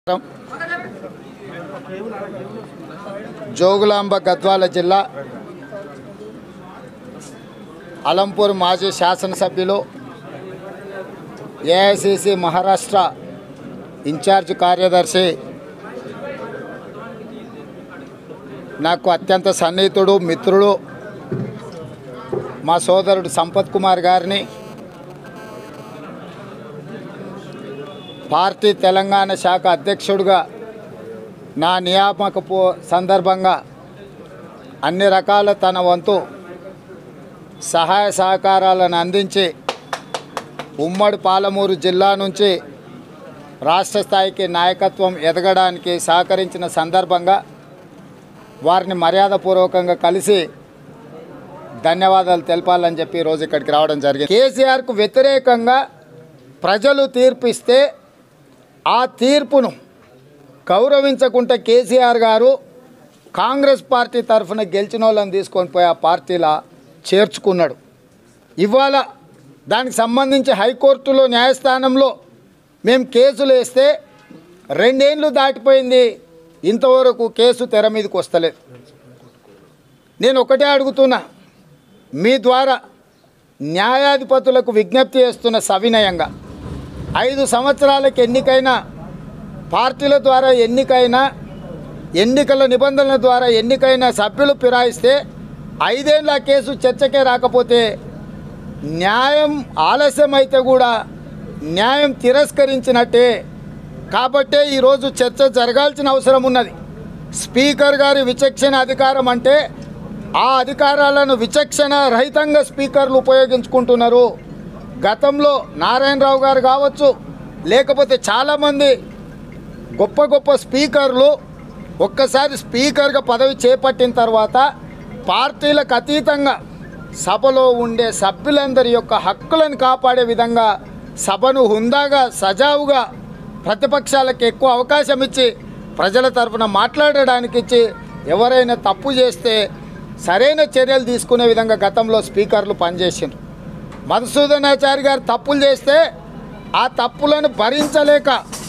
జోగులాంబ గద్వాల జిల్లా అలంపూర్ మాజీ శాసనసభ్యులు ఏఐసిసి మహారాష్ట్ర ఇన్ఛార్జ్ కార్యదర్శి నాకు అత్యంత సన్నిహితుడు మిత్రుడు మా సోదరుడు సంపత్ కుమార్ గారిని పార్టీ తెలంగాణ శాఖ అధ్యక్షుడిగా నా నియామకపు సందర్భంగా అన్ని రకాల తన వంతు సహాయ సహకారాలను అందించి ఉమ్మడి పాలమూరు జిల్లా నుంచి రాష్ట్ర స్థాయికి నాయకత్వం ఎదగడానికి సహకరించిన సందర్భంగా వారిని మర్యాదపూర్వకంగా కలిసి ధన్యవాదాలు తెలపాలని చెప్పి ఈరోజు ఇక్కడికి రావడం జరిగింది కేసీఆర్కు వ్యతిరేకంగా ప్రజలు తీర్పిస్తే ఆ తీర్పును గౌరవించకుంటే కేసీఆర్ గారు కాంగ్రెస్ పార్టీ తరఫున గెలిచిన వాళ్ళని తీసుకొని పోయి ఆ పార్టీలా చేర్చుకున్నాడు ఇవాళ దానికి సంబంధించి హైకోర్టులో న్యాయస్థానంలో మేము కేసులు వేస్తే రెండేళ్ళు దాటిపోయింది ఇంతవరకు కేసు తెర మీదకి వస్తలేదు నేను ఒకటే అడుగుతున్నా మీ ద్వారా న్యాయాధిపతులకు విజ్ఞప్తి చేస్తున్న సవినయంగా ఐదు సంవత్సరాలకు ఎన్నికైన పార్టీల ద్వారా ఎన్నికైన ఎన్నికల నిబంధనల ద్వారా ఎన్నికైన సభ్యులు ఫిరాయిస్తే ఐదేళ్ళ కేసు చర్చకే రాకపోతే న్యాయం ఆలస్యం అయితే కూడా న్యాయం తిరస్కరించినట్టే కాబట్టే ఈరోజు చర్చ జరగాల్సిన అవసరం ఉన్నది స్పీకర్ గారి విచక్షణ అధికారం అంటే ఆ అధికారాలను విచక్షణ రహితంగా స్పీకర్లు ఉపయోగించుకుంటున్నారు గతంలో నారాయణరావు గారు కావచ్చు లేకపోతే చాలామంది గొప్ప గొప్ప స్పీకర్లు ఒక్కసారి స్పీకర్గా పదవి చేపట్టిన తర్వాత పార్టీలకు అతీతంగా సభలో ఉండే సభ్యులందరి యొక్క హక్కులను కాపాడే విధంగా సభను హుందాగా సజావుగా ప్రతిపక్షాలకు ఎక్కువ అవకాశం ఇచ్చి ప్రజల తరఫున మాట్లాడడానికి ఇచ్చి ఎవరైనా తప్పు చేస్తే సరైన చర్యలు తీసుకునే విధంగా గతంలో స్పీకర్లు పనిచేసిండ్రు మధుసూదనాచారి గారు తప్పులు చేస్తే ఆ తప్పులను భరించలేక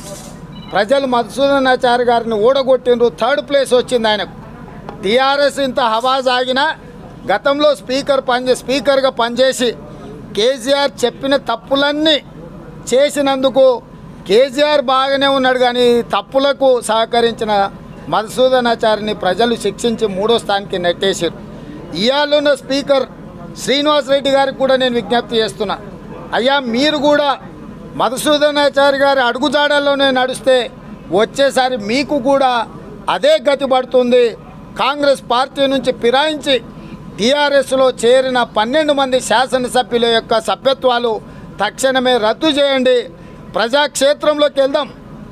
ప్రజలు మధుసూదనాచారి గారిని ఓడగొట్టిండ్రు థర్డ్ ప్లేస్ వచ్చింది ఆయనకు టీఆర్ఎస్ ఇంత హవా సాగినా గతంలో స్పీకర్ పనిచే స్పీకర్గా పనిచేసి కేసీఆర్ చెప్పిన తప్పులన్నీ చేసినందుకు కేసీఆర్ బాగానే ఉన్నాడు కానీ తప్పులకు సహకరించిన మధుసూదనాచారిని ప్రజలు శిక్షించి మూడో స్థానానికి నెట్టేశారు ఇవాళ స్పీకర్ శ్రీనివాస్ రెడ్డి గారికి కూడా నేను విజ్ఞప్తి చేస్తున్నా అయ్యా మీరు కూడా మధుసూదనాచారి గారి అడుగుజాడల్లోనే నడిస్తే వచ్చేసారి మీకు కూడా అదే గతి పడుతుంది కాంగ్రెస్ పార్టీ నుంచి ఫిరాయించి టీఆర్ఎస్లో చేరిన పన్నెండు మంది శాసనసభ్యుల యొక్క సభ్యత్వాలు తక్షణమే రద్దు చేయండి ప్రజాక్షేత్రంలోకి వెళ్దాం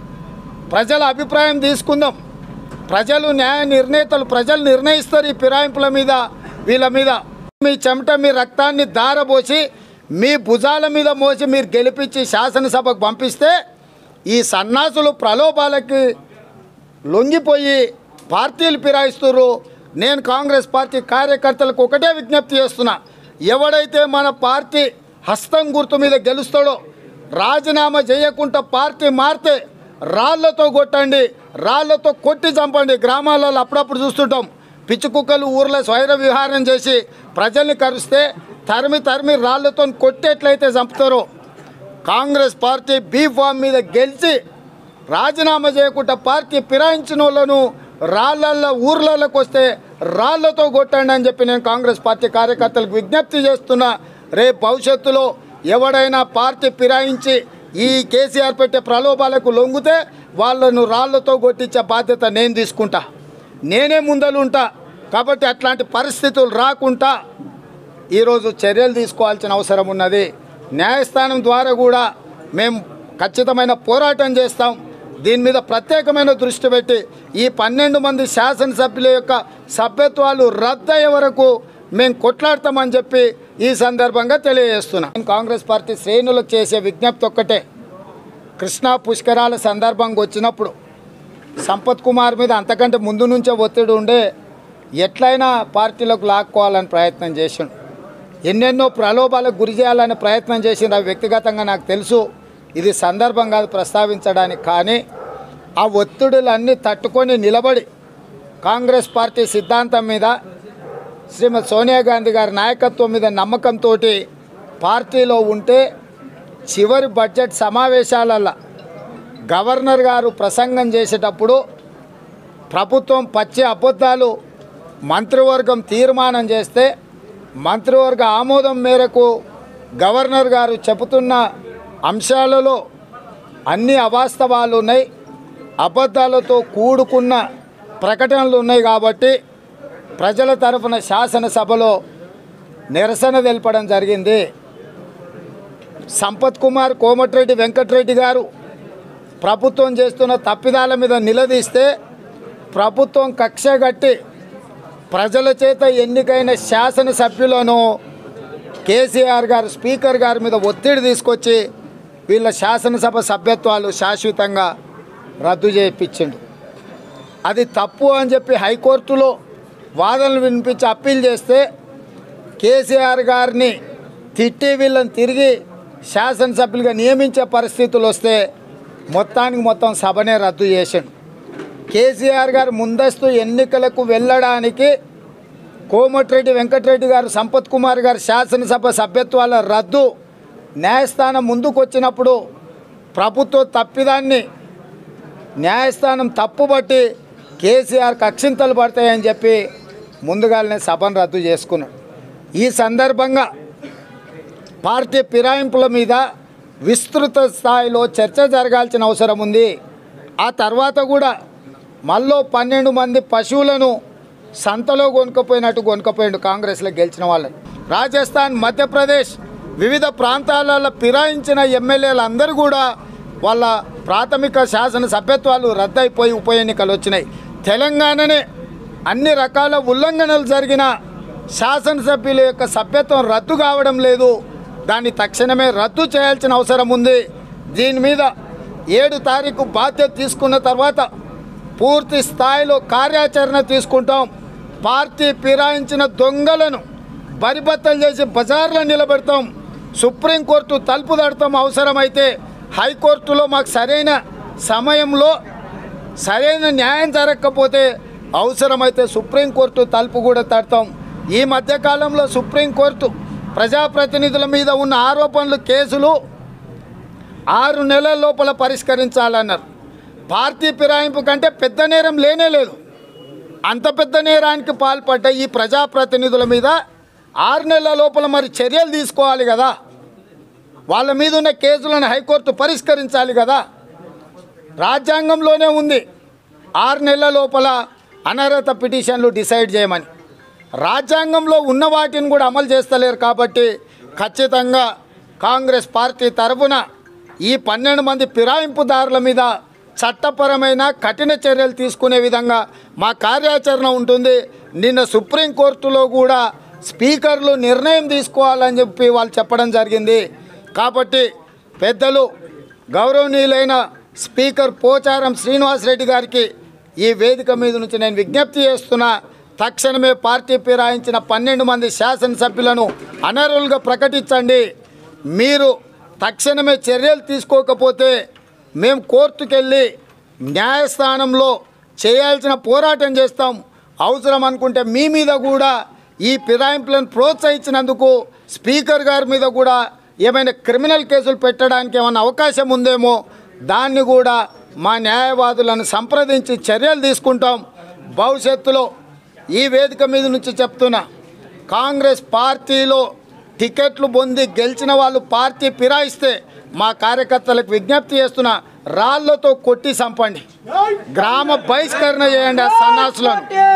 ప్రజల అభిప్రాయం తీసుకుందాం ప్రజలు న్యాయ నిర్ణేతలు ప్రజలు నిర్ణయిస్తారు ఈ ఫిరాయింపుల మీద వీళ్ళ మీద మీ చెమట మీ రక్తాన్ని దారబోసి మీ భుజాల మీద మోసి మీరు గెలిపించి శాసనసభకు పంపిస్తే ఈ సన్నాసులు ప్రలోభాలకి లొంగిపోయి పార్టీలు ఫిరాయిస్తున్నారు నేను కాంగ్రెస్ పార్టీ కార్యకర్తలకు ఒకటే విజ్ఞప్తి చేస్తున్నా ఎవడైతే మన పార్టీ హస్తం గుర్తు మీద గెలుస్తాడో రాజీనామా చేయకుండా పార్టీ మారితే రాళ్లతో కొట్టండి రాళ్లతో కొట్టి చంపండి గ్రామాలలో అప్పుడప్పుడు చూస్తుంటాం పిచ్చి కుక్కలు ఊర్లో స్వైర విహారం చేసి ప్రజల్ని కరిస్తే తరిమి తరిమి రాళ్లతో కొట్టేట్లయితే చంపుతారో కాంగ్రెస్ పార్టీ బీ ఫామ్ మీద గెలిచి రాజీనామా చేయకుండా పార్టీ ఫిరాయించిన వాళ్ళను రాళ్ళల్లో ఊర్లలోకి వస్తే రాళ్లతో కొట్టండి అని చెప్పి నేను కాంగ్రెస్ పార్టీ కార్యకర్తలకు విజ్ఞప్తి చేస్తున్నా రేపు భవిష్యత్తులో ఎవడైనా పార్టీ ఫిరాయించి ఈ కేసీఆర్ పెట్టే ప్రలోభాలకు లొంగితే వాళ్ళను రాళ్లతో కొట్టించే బాధ్యత నేను తీసుకుంటా నేనే ముందలుంటా కాబట్టి అట్లాంటి పరిస్థితులు రాకుండా ఈరోజు చర్యలు తీసుకోవాల్సిన అవసరం ఉన్నది న్యాయస్థానం ద్వారా కూడా మేము ఖచ్చితమైన పోరాటం చేస్తాం దీని మీద ప్రత్యేకమైన దృష్టి పెట్టి ఈ పన్నెండు మంది శాసనసభ్యుల యొక్క సభ్యత్వాలు రద్దయ్యే వరకు మేము కొట్లాడతామని చెప్పి ఈ సందర్భంగా తెలియజేస్తున్నాం కాంగ్రెస్ పార్టీ శ్రేణులకు చేసే విజ్ఞప్తి ఒక్కటే కృష్ణా పుష్కరాల సందర్భంగా వచ్చినప్పుడు సంపత్ కుమార్ మీద అంతకంటే ముందు నుంచే ఒత్తిడి ఉండే ఎట్లయినా పార్టీలకు లాక్కోవాలని ప్రయత్నం చేసిండు ఎన్నెన్నో ప్రలోభాలకు గురి చేయాలని ప్రయత్నం చేసిండు అవి వ్యక్తిగతంగా నాకు తెలుసు ఇది సందర్భం కాదు ప్రస్తావించడానికి కానీ ఆ ఒత్తిడులన్నీ తట్టుకొని నిలబడి కాంగ్రెస్ పార్టీ సిద్ధాంతం మీద శ్రీమతి సోనియా గాంధీ గారి నాయకత్వం మీద నమ్మకంతో పార్టీలో ఉంటే చివరి బడ్జెట్ సమావేశాలల్లో గవర్నర్ గారు ప్రసంగం చేసేటప్పుడు ప్రభుత్వం పచ్చి అబద్ధాలు మంత్రివర్గం తీర్మానం చేస్తే మంత్రివర్గ ఆమోదం మేరకు గవర్నర్ గారు చెబుతున్న అంశాలలో అన్ని అవాస్తవాలు ఉన్నాయి అబద్ధాలతో కూడుకున్న ప్రకటనలు ఉన్నాయి కాబట్టి ప్రజల తరఫున శాసనసభలో నిరసన తెలపడం జరిగింది సంపత్ కుమార్ కోమటిరెడ్డి వెంకటరెడ్డి గారు ప్రభుత్వం చేస్తున్న తప్పిదాల మీద నిలదీస్తే ప్రభుత్వం కక్షగట్టి ప్రజల చేత ఎన్నికైన శాసనసభ్యులను కేసీఆర్ గారు స్పీకర్ గారి మీద ఒత్తిడి తీసుకొచ్చి వీళ్ళ శాసనసభ సభ్యత్వాలు శాశ్వతంగా రద్దు చేయించిండు అది తప్పు అని చెప్పి హైకోర్టులో వాదనలు వినిపించి అప్పీల్ చేస్తే కేసీఆర్ గారిని తిట్టి వీళ్ళని తిరిగి శాసనసభ్యులుగా నియమించే పరిస్థితులు వస్తే మొత్తానికి మొత్తం సభనే రద్దు చేసిండు కేసీఆర్ గారు ముందస్తు ఎన్నికలకు వెళ్ళడానికి కోమటిరెడ్డి వెంకటరెడ్డి గారు సంపత్ కుమార్ గారు శాసనసభ సభ్యత్వాల రద్దు న్యాయస్థానం ముందుకు వచ్చినప్పుడు ప్రభుత్వ తప్పిదాన్ని న్యాయస్థానం తప్పుబట్టి కేసీఆర్ కక్షింతలు పడతాయని చెప్పి ముందుగానే సభను రద్దు చేసుకున్నాడు ఈ సందర్భంగా పార్టీ ఫిరాయింపుల మీద విస్తృత స్థాయిలో చర్చ జరగాల్సిన అవసరం ఉంది ఆ తర్వాత కూడా మళ్ళీ పన్నెండు మంది పశువులను సంతలో కొనుక్కపోయినట్టు కొనుక్కపోయిండు కాంగ్రెస్లో గెలిచిన వాళ్ళని రాజస్థాన్ మధ్యప్రదేశ్ వివిధ ప్రాంతాలలో ఫిరాయించిన ఎమ్మెల్యేలు అందరూ కూడా వాళ్ళ ప్రాథమిక శాసన సభ్యత్వాలు రద్దయిపోయి ఉప ఎన్నికలు వచ్చినాయి తెలంగాణనే అన్ని రకాల ఉల్లంఘనలు జరిగిన శాసనసభ్యుల యొక్క సభ్యత్వం రద్దు కావడం లేదు దాన్ని తక్షణమే రద్దు చేయాల్సిన అవసరం ఉంది దీని మీద ఏడు తారీఖు బాధ్యత తీసుకున్న తర్వాత పూర్తి స్థాయిలో కార్యాచరణ తీసుకుంటాం పార్టీ ఫిరాయించిన దొంగలను బరిబత్తలు చేసి బజార్లో నిలబెడతాం సుప్రీంకోర్టు తలుపు తడతాం అవసరమైతే హైకోర్టులో మాకు సరైన సమయంలో సరైన న్యాయం జరగకపోతే అవసరమైతే సుప్రీంకోర్టు తలుపు కూడా తడతాం ఈ మధ్యకాలంలో సుప్రీంకోర్టు ప్రజాప్రతినిధుల మీద ఉన్న ఆరోపణలు కేసులు ఆరు నెలల లోపల పరిష్కరించాలన్నారు పార్టీ ఫిరాయింపు కంటే పెద్ద నేరం లేనే లేదు అంత పెద్ద నేరానికి పాల్పడ్డ ఈ ప్రజాప్రతినిధుల మీద ఆరు నెలల లోపల మరి చర్యలు తీసుకోవాలి కదా వాళ్ళ మీద ఉన్న కేసులను హైకోర్టు పరిష్కరించాలి కదా రాజ్యాంగంలోనే ఉంది ఆరు నెలల లోపల అనర్హత పిటిషన్లు డిసైడ్ చేయమని రాజ్యాంగంలో ఉన్న వాటిని కూడా అమలు చేస్తలేరు కాబట్టి ఖచ్చితంగా కాంగ్రెస్ పార్టీ తరఫున ఈ పన్నెండు మంది ఫిరాయింపుదారుల మీద చట్టపరమైన కఠిన చర్యలు తీసుకునే విధంగా మా కార్యాచరణ ఉంటుంది నిన్న సుప్రీంకోర్టులో కూడా స్పీకర్లు నిర్ణయం తీసుకోవాలని చెప్పి వాళ్ళు చెప్పడం జరిగింది కాబట్టి పెద్దలు గౌరవనీయులైన స్పీకర్ పోచారం శ్రీనివాసరెడ్డి గారికి ఈ వేదిక మీద నుంచి నేను విజ్ఞప్తి చేస్తున్నా తక్షణమే పార్టీ ఫిరాయించిన పన్నెండు మంది శాసనసభ్యులను అనర్హులుగా ప్రకటించండి మీరు తక్షణమే చర్యలు తీసుకోకపోతే మేము కోర్టుకెళ్ళి న్యాయస్థానంలో చేయాల్సిన పోరాటం చేస్తాం అవసరం అనుకుంటే మీ మీద కూడా ఈ ఫిరాయింపులను ప్రోత్సహించినందుకు స్పీకర్ గారి మీద కూడా ఏమైనా క్రిమినల్ కేసులు పెట్టడానికి ఏమైనా అవకాశం ఉందేమో దాన్ని కూడా మా న్యాయవాదులను సంప్రదించి చర్యలు తీసుకుంటాం భవిష్యత్తులో ఈ వేదిక మీద నుంచి చెప్తున్నా కాంగ్రెస్ పార్టీలో టికెట్లు పొంది గెలిచిన వాళ్ళు పార్టీ ఫిరాయిస్తే మా కార్యకర్తలకు విజ్ఞప్తి చేస్తున్నా రాళ్లతో కొట్టి చంపండి గ్రామ బహిష్కరణ చేయండి ఆ సన్నాసులను